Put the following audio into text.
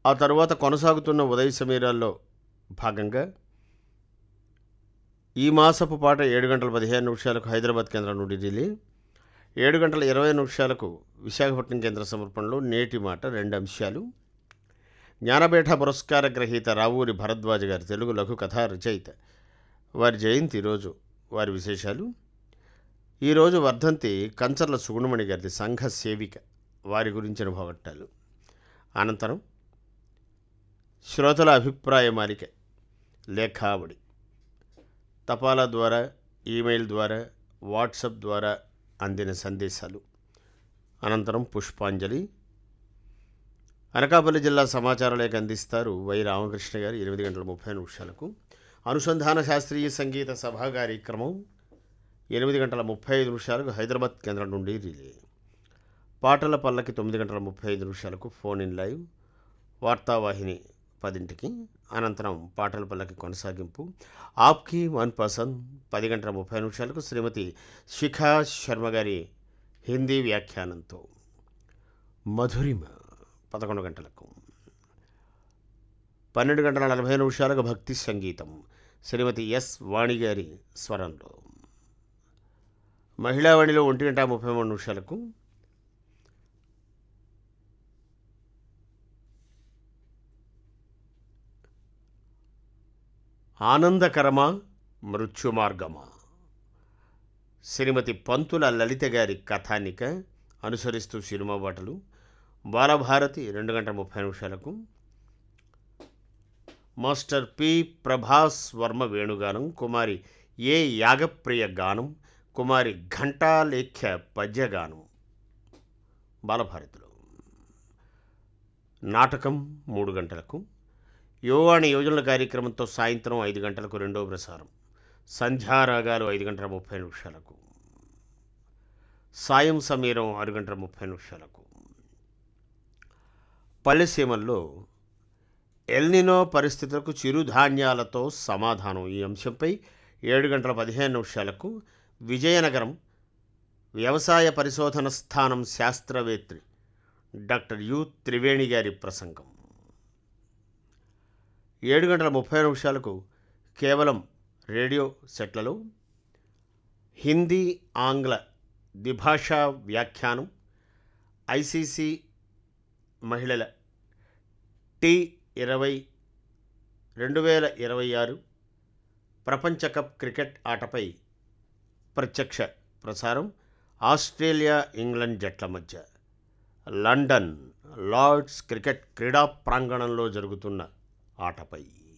ఆ తరువాత కొనసాగుతున్న ఉదయ సమీరాల్లో భాగంగా ఈ మాసపు పాట ఏడు గంటల పదిహేను నిమిషాలకు హైదరాబాద్ కేంద్రం నుండి రిలే ఏడు గంటల ఇరవై నిమిషాలకు విశాఖపట్నం కేంద్ర సమర్పణలో నేటి మాట రెండు అంశాలు జ్ఞానపీఠ పురస్కార గ్రహీత రావూరి భరద్వాజ గారి తెలుగు లఘు కథా రచయిత వారి జయంతి ఈరోజు వారి విశేషాలు ఈరోజు వర్ధంతి కంచర్ల సుగుణమణి గారిది సంఘ సేవిక వారి గురించిన భవట్టాలు అనంతరం శ్రోతల అభిప్రాయ మాలిక లేఖావళి తపాలా ద్వారా ఈమెయిల్ ద్వారా వాట్సప్ ద్వారా అందిన సందేశాలు అనంతరం పుష్పాంజలి అనకాపల్లి జిల్లా సమాచార లేఖ అందిస్తారు వై రామకృష్ణ గారు ఎనిమిది గంటల ముప్పై నిమిషాలకు అనుసంధాన శాస్త్రీయ సంగీత సభా కార్యక్రమం ఎనిమిది గంటల ముప్పై ఐదు నిమిషాలకు హైదరాబాద్ కేంద్రం నుండి రిలే పాటల పల్లకి తొమ్మిది గంటల ముప్పై ఐదు నిమిషాలకు ఫోన్ ఇన్ లైవ్ వార్తావాహిని పదింటికి అనంతరం పాటల పల్లకి కొనసాగింపు ఆప్కి వన్ పర్సన్ పది గంటల ముప్పై నిమిషాలకు శ్రీమతి శిఖా శర్మ గారి హిందీ వ్యాఖ్యానంతో మధురిమ పదకొండు గంటలకు పన్నెండు గంటల నలభై నిమిషాలకు భక్తి సంగీతం శ్రీమతి ఎస్ వాణి గారి స్వరంలో మహిళావాణిలో ఒంటి గంట ముప్పై మూడు నిమిషాలకు ఆనందకరమా మృత్యుమార్గమా శ్రీమతి పంతుల లలిత గారి కథానిక అనుసరిస్తూ సినిమా బాటలు బాలభారతి రెండు గంటల ముప్పై నిమిషాలకు మాస్టర్ పి ప్రభాస్ వర్మ వేణుగానం కుమారి ఏ యాగప్రియ గానం కుమారి ఘంటాలేఖ్య పద్యగానం బాలభారతిలో నాటకం మూడు గంటలకు యువవాణి యోజనల కార్యక్రమంతో సాయంత్రం ఐదు గంటలకు రెండో ప్రసారం సంధ్యారాగాలు ఐదు గంటల ముప్పై నిమిషాలకు సాయం సమీరం ఆరు గంటల ముప్పై నిమిషాలకు పల్లెసీమల్లో ఎల్నినో పరిస్థితులకు చిరుధాన్యాలతో సమాధానం ఈ అంశంపై ఏడు గంటల పదిహేను నిమిషాలకు విజయనగరం వ్యవసాయ పరిశోధన స్థానం శాస్త్రవేత్రి డాక్టర్ యు త్రివేణి గారి ప్రసంగం ఏడు గంటల ముప్పై నిమిషాలకు కేవలం రేడియో సెట్లలో హిందీ ఆంగ్ల ద్విభాషా వ్యాఖ్యానం ఐసీసీ మహిళల టీ ఇరవై రెండు వేల ఇరవై ఆరు ప్రపంచ కప్ క్రికెట్ ఆటపై ప్రత్యక్ష ప్రసారం ఆస్ట్రేలియా ఇంగ్లాండ్ జట్ల మధ్య లండన్ లార్డ్స్ క్రికెట్ క్రీడా ప్రాంగణంలో జరుగుతున్న ఆటపై